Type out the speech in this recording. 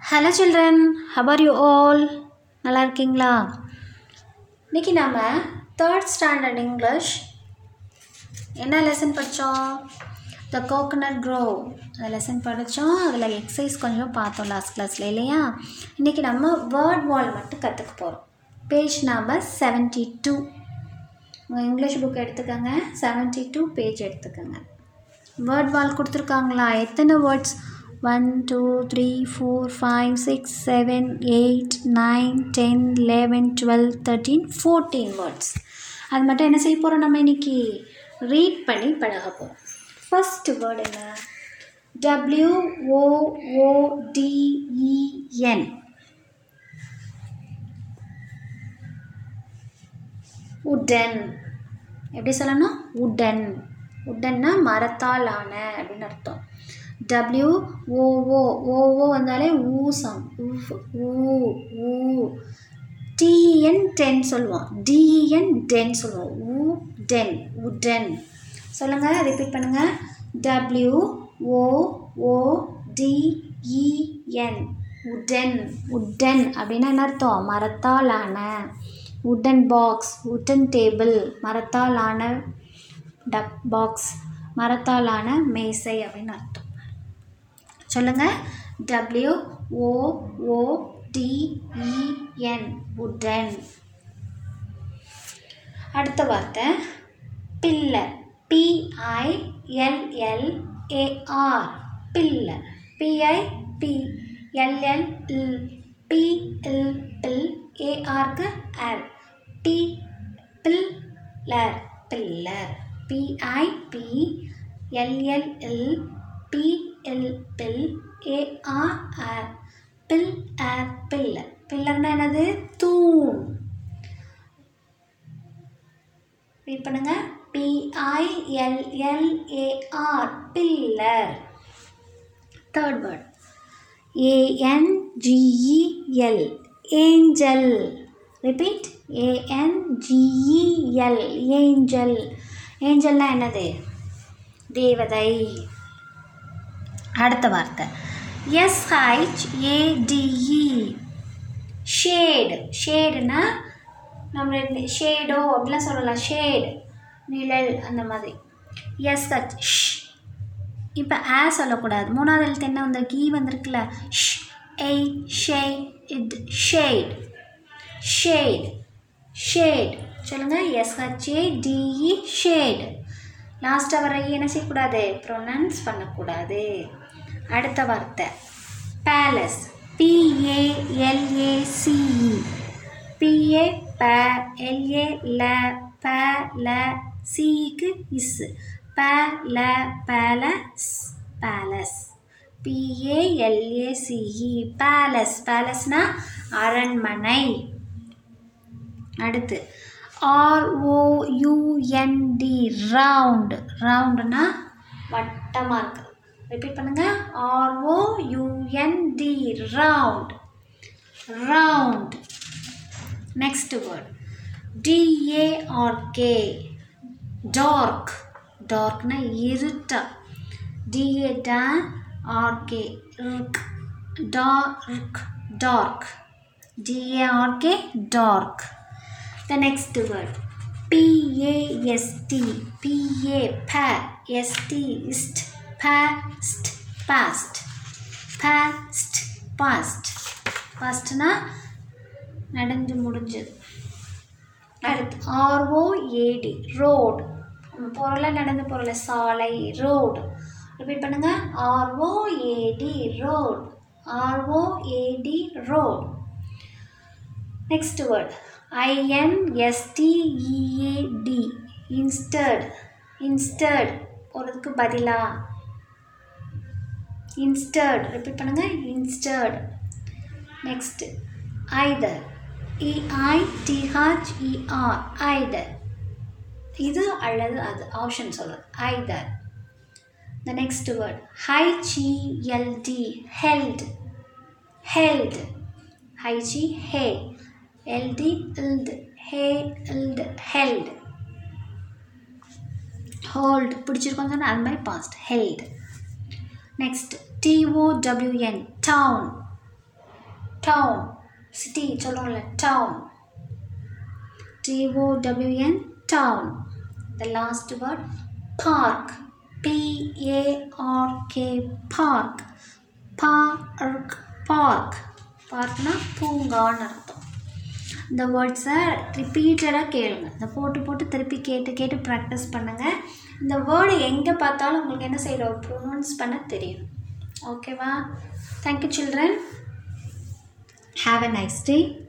hello children how are you all நல்லா இருக்கீங்களா இன்றைக்கி நம்ம தேர்ட் ஸ்டாண்டர்ட் இங்கிலீஷ் என்ன லெசன் படித்தோம் த கோகனட் க்ரோ அந்த லெசன் படித்தோம் அதில் எக்ஸசைஸ் கொஞ்சம் பார்த்தோம் லாஸ்ட் கிளாஸில் இல்லையா இன்றைக்கி நம்ம வேர்ட் வால் மட்டும் கற்றுக்க போகிறோம் பேஜ் நம்பர் செவன்ட்டி டூ உங்கள் இங்கிலீஷ் புக் எடுத்துக்கோங்க செவன்ட்டி டூ பேஜ் எடுத்துக்கோங்க வேர்ட் வால் கொடுத்துருக்காங்களா எத்தனை words one two three four five six seven eight nine ten eleven twelve thirteen fourteen words அது மட்டும் என்ன செய்ய போகிறோம் நம்ம இன்னைக்கு ரீட் பண்ணி பழக போகிறோம் ஃபஸ்ட்டு வேர்டு என்ன டபிள்யூஓஓடிஇஎன் உடன் எப்படி சொல்லணும் உடன் உடன்னா மரத்தால் ஆன அப்படின்னு அர்த்தம் டபிள்யூ ஓஓ ஓஓ வந்தாலே ஊசம் உஃப் ஊ ஊ டிஎன் டென் சொல்லுவோம் டிஎன் டென் சொல்லுவோம் ஊ டென் உடன் சொல்லுங்கள் ரிப்பீட் பண்ணுங்கள் டபிள்யூ ஓ ஓ டிஇஎன் உடன் உடன் அப்படின்னா என்ன அர்த்தம் மரத்தால் ஆன உட்டன் பாக்ஸ் உட்டன் டேபிள் மரத்தால் ஆன டப் பாக்ஸ் மரத்தால் ஆன மேசை அப்படின்னு அர்த்தம் சொல்லுங்கள் டபிள்யூ ஓ ஓ டிஇஎன் உடன் அடுத்த வார்த்தை pillar P I L L A R pillar P I P L L இல் பி இல் பில் ஏஆர்க்கு R P pillar pillar P I P L L L P L pill A R R pill R pillar பில்லர்னா என்னது தூண் ரீட் பண்ணுங்க P I L L A R pillar third word A N G E L angel repeat A N G E L angel ஏஞ்சல்னா என்னது தேவதை அடுத்த வார்த்தை எஸ்ஹெச்ஏடிஇ ஷேடு ஷேடுனா நம்ம ஷேடோ அப்படிலாம் சொல்லலாம் ஷேடு நிழல் அந்த மாதிரி எஸ்ஹெச் ஷ் இப்போ ஆ சொல்லக்கூடாது மூணாவது எழுத்து என்ன வந்திருக்கு ஈ வந்திருக்குல்ல ஷ் எய் ஷே இட் ஷேட் ஷேட் ஷேட் சொல்லுங்கள் எஸ்ஹெச்ஏ டிஇ ஷேட் லாஸ்ட்டாக வர என்ன செய்யக்கூடாது ப்ரொனன்ஸ் பண்ணக்கூடாது அடுத்த வார்த்தை பேலஸ் பிஏஎல்ஏசிஇ பிஏ ப எல்ஏ ல ப ல சிக்கு இஸ் ப ல பேலஸ் பேலஸ் பிஏஎல்ஏசிஇ பேலஸ் பேலஸ்னா அரண்மனை அடுத்து ஆர்ஓயூஎன்டி ரவுண்டு ரவுண்டுனா வட்டமாக இருக்குது ரிப்பீட் பண்ணுங்கள் R O U N D round round next word டிஏஆர்கே dark டார்க்னா இருட்டா டிஏ டா RK dark dark டிஏஆர்கே dark the next word பிஏஎஸ்டி BA ப ST இஸ்ட் past past past past pastனா நடந்து முடிஞ்சது அடுத்து ஆர்ஓஏடி ரோடு பொருளை நடந்து போகிறல சாலை ரோடு ரிப்பீட் பண்ணுங்க ROAD road ROAD road next word ஐஎன்எஸ்டிஇஏடி insert insert போகிறதுக்கு பதிலாக இன்ஸ்டர்ட் ரிப்பீட் பண்ணுங்கள் instead next either E I T H E R either இது அல்லது அது ஆப்ஷன் சொல்லுது either the next word H E L D held held H E ஹே எல்டி இல்டு ஹே இல்டு ஹெல்ட் ஹோல்ட் பிடிச்சிருக்கோம் சொன்னால் அது மாதிரி past held next D O W N down down city சொல்கிறோம்ல down D O W N down the last word park P A R K park park park பார்க்னா பூங்கான்னு அர்த்தம் இந்த வேர்ட்ஸை ரிப்பீட்டடாக கேளுங்க இந்த போட்டு போட்டு திருப்பி கேட்டு கேட்டு ப்ராக்டிஸ் பண்ணுங்கள் இந்த வேர்டு எங்கே பார்த்தாலும் உங்களுக்கு என்ன செய்யணும் ப்ரொனவுன்ஸ் பண்ண தெரியும் ஓகேவா thank you children have a nice day